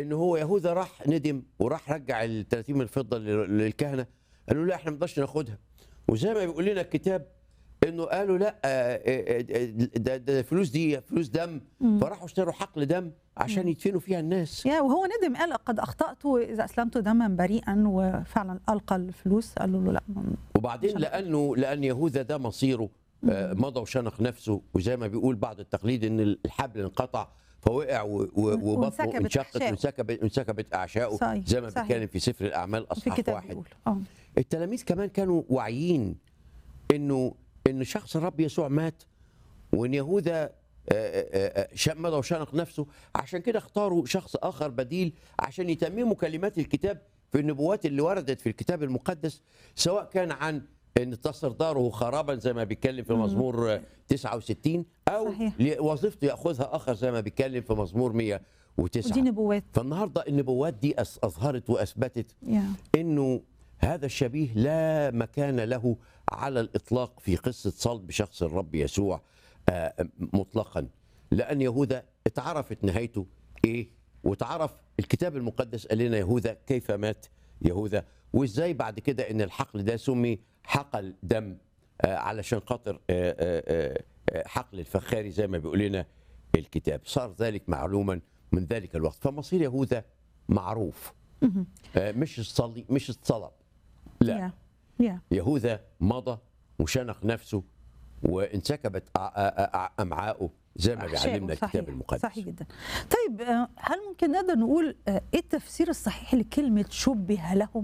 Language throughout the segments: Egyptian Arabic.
ان هو يهوذا راح ندم وراح رجع ال 30 من الفضه لل- للكهنه قالوا لا احنا ما نقدرش ناخدها وزي ما بيقول لنا الكتاب انه قالوا لا آه، آه، آه، ده, ده فلوس دي فلوس دم فراحوا اشتروا حقل دم عشان يدفنوا فيها الناس يا وهو ندم قال قد اخطات اذا اسلمت دما بريئا وفعلا القى الفلوس قالوا له لا وبعدين لانه لان يهوذا ده مصيره آه، مضى وشنق نفسه وزي ما بيقول بعض التقليد ان الحبل انقطع فوقع و- و- وبطنه وانسكبت انشقت أحشائه. وانسكبت انسكبت اعشائه صحيح، زي ما صحيح. بيتكلم في سفر الاعمال في اصحاح الكتاب واحد بيقول اه التلاميذ كمان كانوا واعيين انه ان شخص الرب يسوع مات وان يهوذا آه، آه، آه، ش- مضى وشنق نفسه عشان كده اختاروا شخص اخر بديل عشان يتمموا كلمات الكتاب في النبوات اللي وردت في الكتاب المقدس سواء كان عن ان تصر داره خرابا زي ما بيتكلم في مزمور آه، 69 او صحيح. وظيفته ياخذها اخر زي ما بيتكلم في مزمور 109 ودي نبوات فالنهارده النبوات دي أس- اظهرت واثبتت يا انه هذا الشبيه لا مكان له على الاطلاق في قصه صلب شخص الرب يسوع آه، مطلقا لان يهوذا اتعرفت نهايته ايه وتعرف الكتاب المقدس قال لنا يهوذا كيف مات يهوذا وازاي بعد كده ان الحقل ده سمي حقل دم آه، علشان خاطر آه، آه، آه، حقل الفخاري زي ما بيقول لنا الكتاب صار ذلك معلوما من ذلك الوقت فمصير يهوذا معروف آه، مش الصلي مش الصلب لا يا يا يهوذا مضى وشنق نفسه وانسكبت أع- أع- أع- امعاؤه زي ما أحشائه، بيعلمنا الكتاب صحيح، المقدس صحيح جدا طيب آه، هل ممكن نقدر نقول آه، ايه التفسير الصحيح لكلمه شبه لهم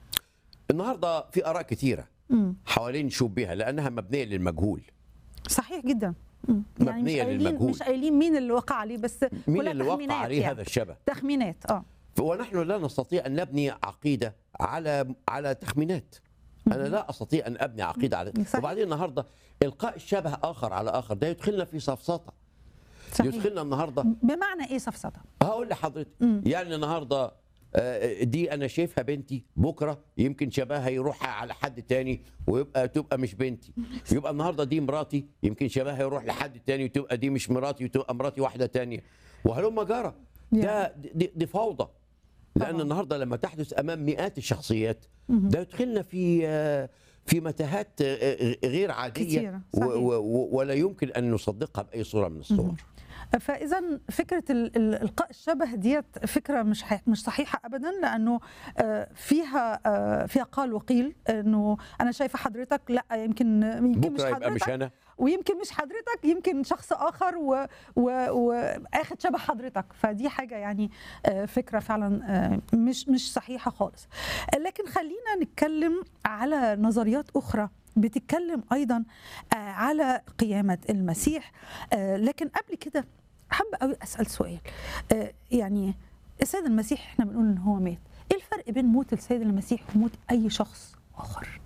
النهارده في اراء كثيره مم. حوالين شبهه لانها مبنيه للمجهول صحيح جدا مم. يعني مش مبنية قايلين للمجهول. مش قايلين مين اللي وقع عليه بس مين كلها اللي وقع تخمينات عليه يعني. هذا الشبه تخمينات اه ونحن لا نستطيع ان نبني عقيده على على تخمينات انا لا استطيع ان ابني عقيده على صحيح. وبعدين النهارده القاء الشبه اخر على اخر ده يدخلنا في سفسطه صحيح يدخلنا النهارده بمعنى ايه سفسطه هقول لحضرتك يعني النهارده آه، دي انا شايفها بنتي بكره يمكن شبهها يروح على حد تاني ويبقى تبقى مش بنتي يبقى النهارده دي مراتي يمكن شبهها يروح لحد تاني وتبقى دي مش مراتي وتبقى مراتي واحده تانية وهلم جرى ده دي, دي فوضى لان طبعاً. النهارده لما تحدث امام مئات الشخصيات ده يدخلنا في آه، في متاهات آه، غير عاديه كتيرة، و- صحيح. و- و- ولا يمكن ان نصدقها باي صوره من الصور فاذا فكره ال- ال- القاء الشبه ديت فكره مش ح- مش صحيحه ابدا لانه آه، فيها آه، فيها قال وقيل انه انا شايفه حضرتك لا يمكن يمكن مش بكره يبقى مش حضرتك انا ويمكن مش حضرتك يمكن شخص اخر و- و- واخد شبه حضرتك فدي حاجه يعني آه، فكره فعلا آه، مش مش صحيحه خالص لكن خلينا نتكلم على نظريات اخرى بتتكلم ايضا آه، على قيامه المسيح آه، لكن قبل كده حابه قوي اسال سؤال آه، يعني السيد المسيح احنا بنقول ان هو مات ايه الفرق بين موت السيد المسيح وموت اي شخص اخر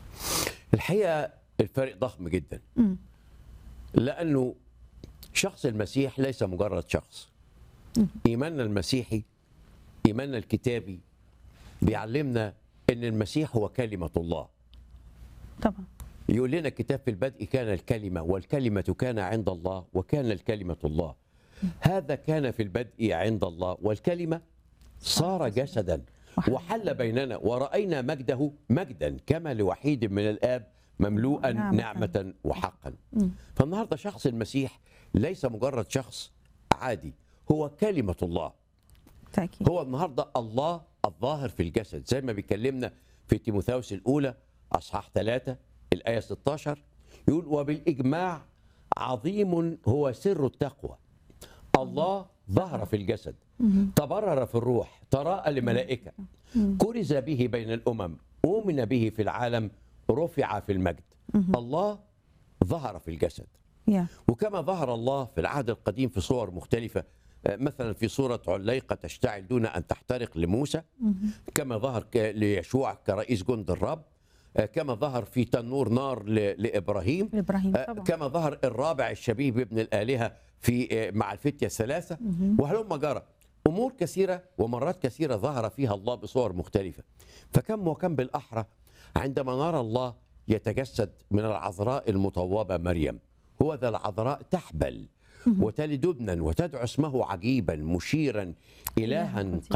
الحقيقه الفرق ضخم جدا مم. لانه شخص المسيح ليس مجرد شخص ايماننا المسيحي ايماننا الكتابي بيعلمنا ان المسيح هو كلمه الله طبعا يقول لنا الكتاب في البدء كان الكلمه والكلمه كان عند الله وكان الكلمه الله هذا كان في البدء عند الله والكلمه صار جسدا وحل بيننا ورأينا مجده مجدا كما لوحيد من الآب مملوءا نعمة. نعمة وحقا فالنهاردة شخص المسيح ليس مجرد شخص عادي هو كلمة الله تاكيد هو النهاردة الله الظاهر في الجسد زي ما بيكلمنا في تيموثاوس الأولى أصحاح ثلاثة الآية 16 يقول وبالإجماع عظيم هو سر التقوى الله ظهر في الجسد تبرر في الروح تراءى لملائكة كرز به بين الأمم أؤمن به في العالم رفع في المجد الله ظهر في الجسد يا وكما ظهر الله في العهد القديم في صور مختلفة آه، مثلا في صورة عليقة تشتعل دون أن تحترق لموسى كما ظهر ك- ليشوع كرئيس جند الرب آه، كما ظهر في تنور نار ل- لإبراهيم ابراهيم آه، طبعا كما ظهر الرابع الشبيه بابن الآلهة في آه، مع الفتية الثلاثة وهلم جرى أمور كثيرة ومرات كثيرة ظهر فيها الله بصور مختلفة فكم وكم بالأحرى عندما نرى الله يتجسد من العذراء المطوبة مريم هو ذا العذراء تحبل وتلد ابنا وتدعو اسمه عجيبا مشيرا إلها إلها قدير.